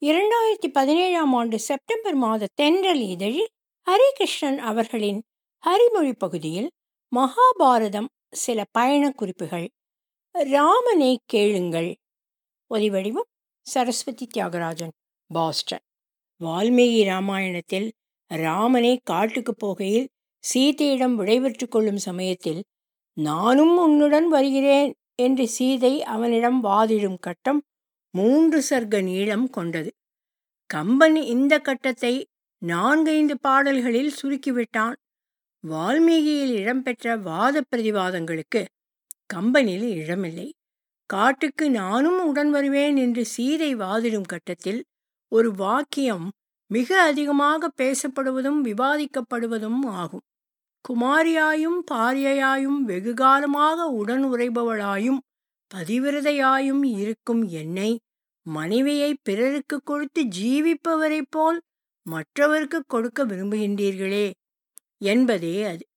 இரண்டாயிரத்தி பதினேழாம் ஆண்டு செப்டம்பர் மாத தென்றல் இதழில் ஹரிகிருஷ்ணன் அவர்களின் ஹரிமொழி பகுதியில் மகாபாரதம் சில பயணக் குறிப்புகள் ராமனை கேளுங்கள் ஒலிவடிவம் சரஸ்வதி தியாகராஜன் பாஸ்டன் வால்மீகி ராமாயணத்தில் ராமனே காட்டுக்கு போகையில் சீதையிடம் விடைபெற்றுக் கொள்ளும் சமயத்தில் நானும் உன்னுடன் வருகிறேன் என்று சீதை அவனிடம் வாதிடும் கட்டம் மூன்று சர்க்க நீளம் கொண்டது கம்பன் இந்த கட்டத்தை நான்கைந்து பாடல்களில் சுருக்கிவிட்டான் வால்மீகியில் இடம்பெற்ற வாத பிரதிவாதங்களுக்கு கம்பனில் இடமில்லை காட்டுக்கு நானும் உடன் வருவேன் என்று சீதை வாதிடும் கட்டத்தில் ஒரு வாக்கியம் மிக அதிகமாக பேசப்படுவதும் விவாதிக்கப்படுவதும் ஆகும் குமாரியாயும் பாரியையாயும் வெகுகாலமாக உடன் உறைபவளாயும் பதிவிரதையாயும் இருக்கும் என்னை மனைவியை பிறருக்கு கொடுத்து ஜீவிப்பவரைப் போல் மற்றவருக்கு கொடுக்க விரும்புகின்றீர்களே என்பதே அது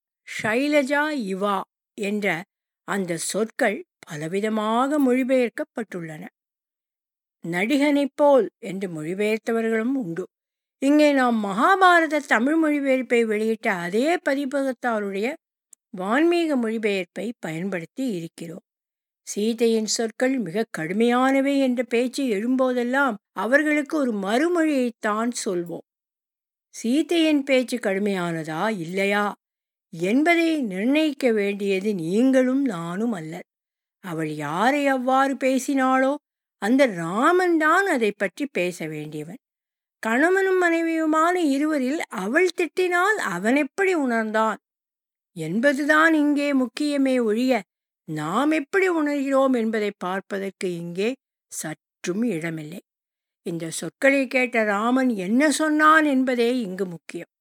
ஷைலஜா இவா என்ற அந்த சொற்கள் பலவிதமாக மொழிபெயர்க்கப்பட்டுள்ளன நடிகனைப் போல் என்று மொழிபெயர்த்தவர்களும் உண்டு இங்கே நாம் மகாபாரத தமிழ் மொழிபெயர்ப்பை வெளியிட்ட அதே பதிப்பகத்தாருடைய வான்மீக மொழிபெயர்ப்பை பயன்படுத்தி இருக்கிறோம் சீதையின் சொற்கள் மிக கடுமையானவை என்ற பேச்சு எழும்போதெல்லாம் அவர்களுக்கு ஒரு மறுமொழியைத்தான் சொல்வோம் சீதையின் பேச்சு கடுமையானதா இல்லையா என்பதை நிர்ணயிக்க வேண்டியது நீங்களும் நானும் அல்ல அவள் யாரை அவ்வாறு பேசினாளோ அந்த ராமன் தான் அதை பற்றி பேச வேண்டியவன் கணவனும் மனைவியுமான இருவரில் அவள் திட்டினால் அவன் எப்படி உணர்ந்தான் என்பதுதான் இங்கே முக்கியமே ஒழிய நாம் எப்படி உணர்கிறோம் என்பதை பார்ப்பதற்கு இங்கே சற்றும் இடமில்லை இந்த சொற்களை கேட்ட ராமன் என்ன சொன்னான் என்பதே இங்கு முக்கியம்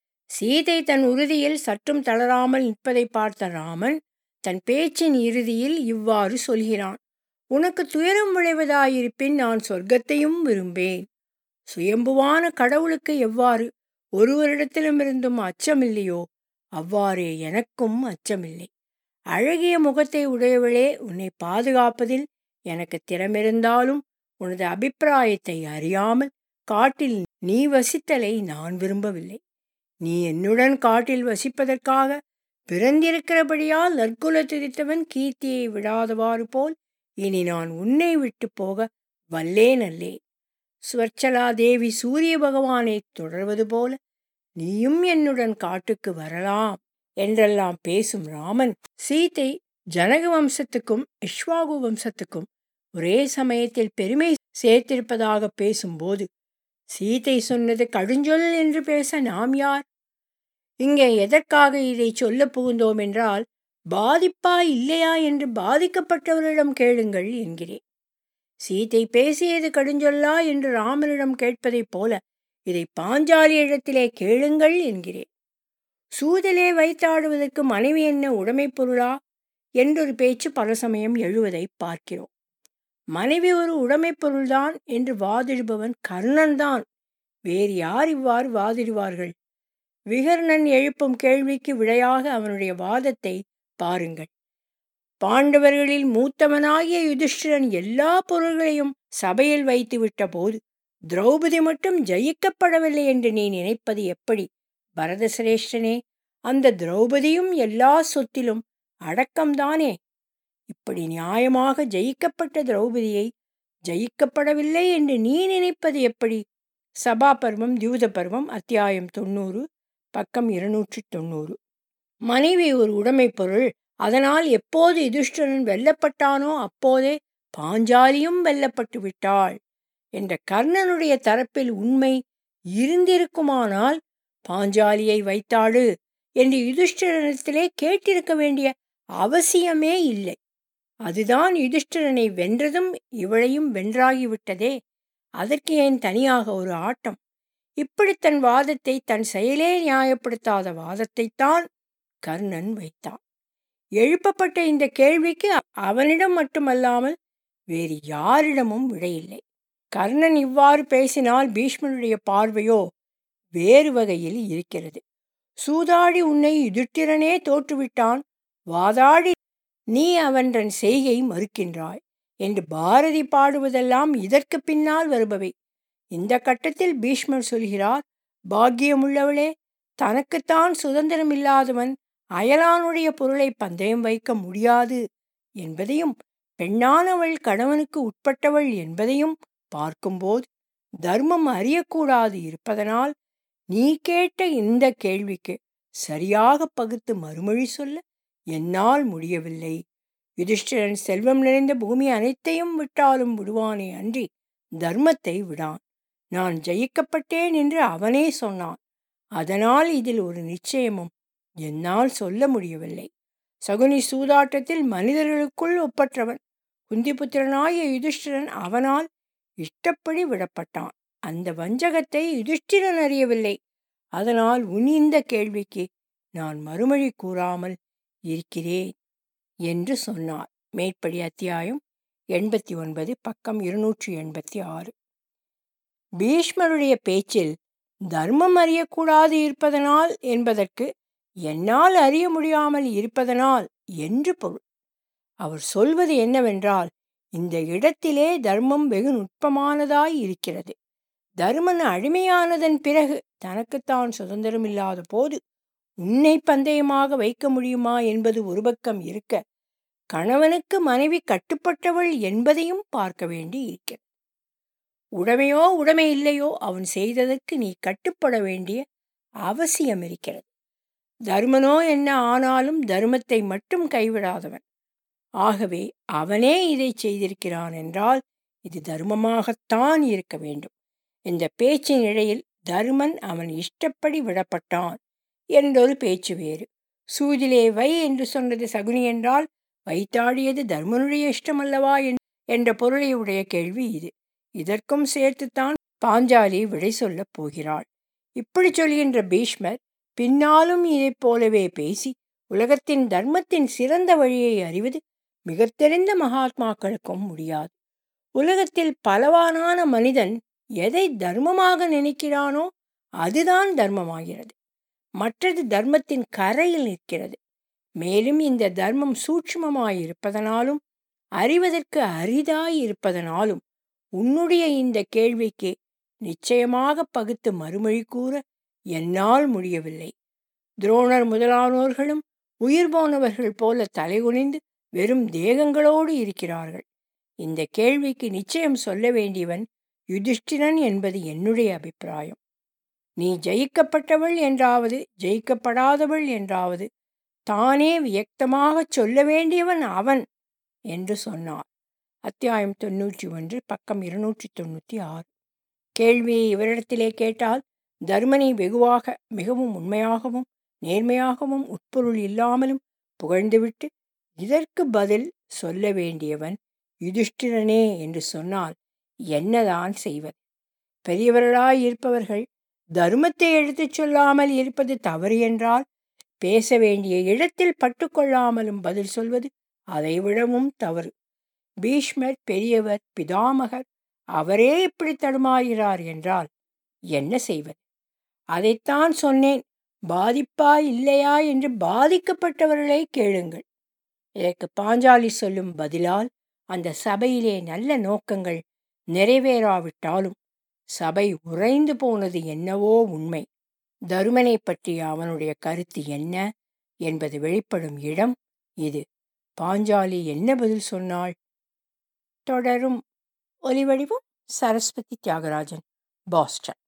சீதை தன் உறுதியில் சற்றும் தளராமல் நிற்பதை பார்த்த ராமன் தன் பேச்சின் இறுதியில் இவ்வாறு சொல்கிறான் உனக்கு துயரம் விளைவதாயிருப்பின் நான் சொர்க்கத்தையும் விரும்பேன் சுயம்புவான கடவுளுக்கு எவ்வாறு ஒருவரிடத்திலுமிருந்தும் அச்சமில்லையோ அவ்வாறே எனக்கும் அச்சமில்லை அழகிய முகத்தை உடையவளே உன்னை பாதுகாப்பதில் எனக்கு திறமிருந்தாலும் உனது அபிப்பிராயத்தை அறியாமல் காட்டில் நீ வசித்தலை நான் விரும்பவில்லை நீ என்னுடன் காட்டில் வசிப்பதற்காக பிறந்திருக்கிறபடியால் நற்குல திரித்தவன் கீர்த்தியை விடாதவாறு போல் இனி நான் உன்னை விட்டு போக வல்லேன் அல்லேன் ஸ்வர்ச்சலா தேவி சூரிய பகவானை தொடர்வது போல நீயும் என்னுடன் காட்டுக்கு வரலாம் என்றெல்லாம் பேசும் ராமன் சீதை ஜனக வம்சத்துக்கும் இஷ்வாகு வம்சத்துக்கும் ஒரே சமயத்தில் பெருமை சேர்த்திருப்பதாக பேசும்போது சீதை சொன்னது கடுஞ்சொல் என்று பேச நாம் யார் இங்கே எதற்காக இதை சொல்ல புகுந்தோம் என்றால் பாதிப்பா இல்லையா என்று பாதிக்கப்பட்டவரிடம் கேளுங்கள் என்கிறேன் சீதை பேசியது கடுஞ்சொல்லா என்று ராமனிடம் கேட்பதைப் போல இதை பாஞ்சாலி இடத்திலே கேளுங்கள் என்கிறேன் சூதலே வைத்தாடுவதற்கு மனைவி என்ன உடைமை பொருளா என்றொரு பேச்சு பல சமயம் எழுவதை பார்க்கிறோம் மனைவி ஒரு உடைமை பொருள்தான் என்று வாதிடுபவன் கர்ணன்தான் வேறு யார் இவ்வாறு வாதிடுவார்கள் விகர்ணன் எழுப்பும் கேள்விக்கு விடையாக அவனுடைய வாதத்தை பாருங்கள் பாண்டவர்களில் மூத்தவனாகிய யுதிஷ்டிரன் எல்லா பொருள்களையும் சபையில் வைத்து விட்ட போது திரௌபதி மட்டும் ஜெயிக்கப்படவில்லை என்று நீ நினைப்பது எப்படி பரதசிரேஷ்டனே அந்த திரௌபதியும் எல்லா சொத்திலும் அடக்கம்தானே இப்படி நியாயமாக ஜெயிக்கப்பட்ட திரௌபதியை ஜெயிக்கப்படவில்லை என்று நீ நினைப்பது எப்படி சபா பருவம் தியூத பருவம் அத்தியாயம் தொண்ணூறு பக்கம் இருநூற்றி தொண்ணூறு மனைவி ஒரு உடைமை பொருள் அதனால் எப்போது யுதிஷ்டரன் வெல்லப்பட்டானோ அப்போதே பாஞ்சாலியும் வெல்லப்பட்டு விட்டாள் என்ற கர்ணனுடைய தரப்பில் உண்மை இருந்திருக்குமானால் பாஞ்சாலியை வைத்தாடு என்று யுதிஷ்டிரனிடத்திலே கேட்டிருக்க வேண்டிய அவசியமே இல்லை அதுதான் யுதிஷ்டிரனை வென்றதும் இவளையும் வென்றாகிவிட்டதே அதற்கு ஏன் தனியாக ஒரு ஆட்டம் இப்படி தன் வாதத்தை தன் செயலே நியாயப்படுத்தாத வாதத்தைத்தான் கர்ணன் வைத்தான் எழுப்பப்பட்ட இந்த கேள்விக்கு அவனிடம் மட்டுமல்லாமல் வேறு யாரிடமும் விடையில்லை கர்ணன் இவ்வாறு பேசினால் பீஷ்மனுடைய பார்வையோ வேறு வகையில் இருக்கிறது சூதாடி உன்னை யுதிஷ்டிரனே தோற்றுவிட்டான் வாதாடி நீ அவன்றன் செய்கை மறுக்கின்றாய் என்று பாரதி பாடுவதெல்லாம் இதற்கு பின்னால் வருபவை இந்த கட்டத்தில் பீஷ்மர் சொல்கிறார் பாக்கியமுள்ளவளே தனக்குத்தான் சுதந்திரம் இல்லாதவன் அயலானுடைய பொருளை பந்தயம் வைக்க முடியாது என்பதையும் பெண்ணானவள் கணவனுக்கு உட்பட்டவள் என்பதையும் பார்க்கும்போது தர்மம் அறியக்கூடாது இருப்பதனால் நீ கேட்ட இந்த கேள்விக்கு சரியாக பகுத்து மறுமொழி சொல்ல என்னால் முடியவில்லை யுதிஷ்டிரன் செல்வம் நிறைந்த பூமி அனைத்தையும் விட்டாலும் விடுவானே அன்றி தர்மத்தை விடான் நான் ஜெயிக்கப்பட்டேன் என்று அவனே சொன்னான் அதனால் இதில் ஒரு நிச்சயமும் என்னால் சொல்ல முடியவில்லை சகுனி சூதாட்டத்தில் மனிதர்களுக்குள் ஒப்பற்றவன் குந்திபுத்திரனாய யுதிஷ்டிரன் அவனால் இஷ்டப்படி விடப்பட்டான் அந்த வஞ்சகத்தை யுதிஷ்டிரன் அறியவில்லை அதனால் உன் இந்த கேள்விக்கு நான் மறுமொழி கூறாமல் இருக்கிறேன் என்று சொன்னார் மேற்படி அத்தியாயம் எண்பத்தி ஒன்பது பக்கம் இருநூற்றி எண்பத்தி ஆறு பீஷ்மருடைய பேச்சில் தர்மம் அறியக்கூடாது இருப்பதனால் என்பதற்கு என்னால் அறிய முடியாமல் இருப்பதனால் என்று பொருள் அவர் சொல்வது என்னவென்றால் இந்த இடத்திலே தர்மம் வெகு நுட்பமானதாய் இருக்கிறது தர்மன் அடிமையானதன் பிறகு தனக்குத்தான் சுதந்திரம் இல்லாத போது உன்னை பந்தயமாக வைக்க முடியுமா என்பது ஒரு பக்கம் இருக்க கணவனுக்கு மனைவி கட்டுப்பட்டவள் என்பதையும் பார்க்க வேண்டி இருக்கிறது உடமையோ உடைமை இல்லையோ அவன் செய்ததற்கு நீ கட்டுப்பட வேண்டிய அவசியம் இருக்கிறது தர்மனோ என்ன ஆனாலும் தர்மத்தை மட்டும் கைவிடாதவன் ஆகவே அவனே இதை செய்திருக்கிறான் என்றால் இது தர்மமாகத்தான் இருக்க வேண்டும் இந்த பேச்சின் இடையில் தர்மன் அவன் இஷ்டப்படி விடப்பட்டான் என்றொரு பேச்சு வேறு சூதிலே வை என்று சொன்னது சகுனி என்றால் வைத்தாடியது தர்மனுடைய இஷ்டமல்லவா என்ற பொருளை உடைய கேள்வி இது இதற்கும் சேர்த்துத்தான் பாஞ்சாலி விடை சொல்லப் போகிறாள் இப்படி சொல்கின்ற பீஷ்மர் பின்னாலும் இதைப் போலவே பேசி உலகத்தின் தர்மத்தின் சிறந்த வழியை அறிவது மிக தெரிந்த மகாத்மாக்களுக்கும் முடியாது உலகத்தில் பலவானான மனிதன் எதை தர்மமாக நினைக்கிறானோ அதுதான் தர்மமாகிறது மற்றது தர்மத்தின் கரையில் நிற்கிறது மேலும் இந்த தர்மம் சூட்சமமாயிருப்பதனாலும் அறிவதற்கு அரிதாய் இருப்பதனாலும் உன்னுடைய இந்த கேள்விக்கு நிச்சயமாக பகுத்து மறுமொழி கூற என்னால் முடியவில்லை துரோணர் முதலானோர்களும் உயிர் போனவர்கள் போல தலைகுனிந்து வெறும் தேகங்களோடு இருக்கிறார்கள் இந்த கேள்விக்கு நிச்சயம் சொல்ல வேண்டியவன் யுதிஷ்டிரன் என்பது என்னுடைய அபிப்பிராயம் நீ ஜெயிக்கப்பட்டவள் என்றாவது ஜெயிக்கப்படாதவள் என்றாவது தானே வியக்தமாகச் சொல்ல வேண்டியவன் அவன் என்று சொன்னார் அத்தியாயம் தொன்னூற்றி ஒன்று பக்கம் இருநூற்றி தொண்ணூற்றி ஆறு கேள்வியை இவரிடத்திலே கேட்டால் தர்மனை வெகுவாக மிகவும் உண்மையாகவும் நேர்மையாகவும் உட்பொருள் இல்லாமலும் புகழ்ந்துவிட்டு இதற்கு பதில் சொல்ல வேண்டியவன் யுதிஷ்டிரனே என்று சொன்னால் என்னதான் செய்வது பெரியவர்களாய் இருப்பவர்கள் தர்மத்தை எடுத்துச் சொல்லாமல் இருப்பது தவறு என்றால் பேச வேண்டிய இடத்தில் பட்டுக்கொள்ளாமலும் பதில் சொல்வது அதைவிடவும் தவறு பீஷ்மர் பெரியவர் பிதாமகர் அவரே இப்படி தடுமாறுகிறார் என்றால் என்ன செய்வது அதைத்தான் சொன்னேன் பாதிப்பா இல்லையா என்று பாதிக்கப்பட்டவர்களை கேளுங்கள் இதற்கு பாஞ்சாலி சொல்லும் பதிலால் அந்த சபையிலே நல்ல நோக்கங்கள் நிறைவேறாவிட்டாலும் சபை உறைந்து போனது என்னவோ உண்மை தருமனை பற்றிய அவனுடைய கருத்து என்ன என்பது வெளிப்படும் இடம் இது பாஞ்சாலி என்ன பதில் சொன்னாள் தொடரும் ஒலிவடிவம் சரஸ்வதி தியாகராஜன் பாஸ்டன்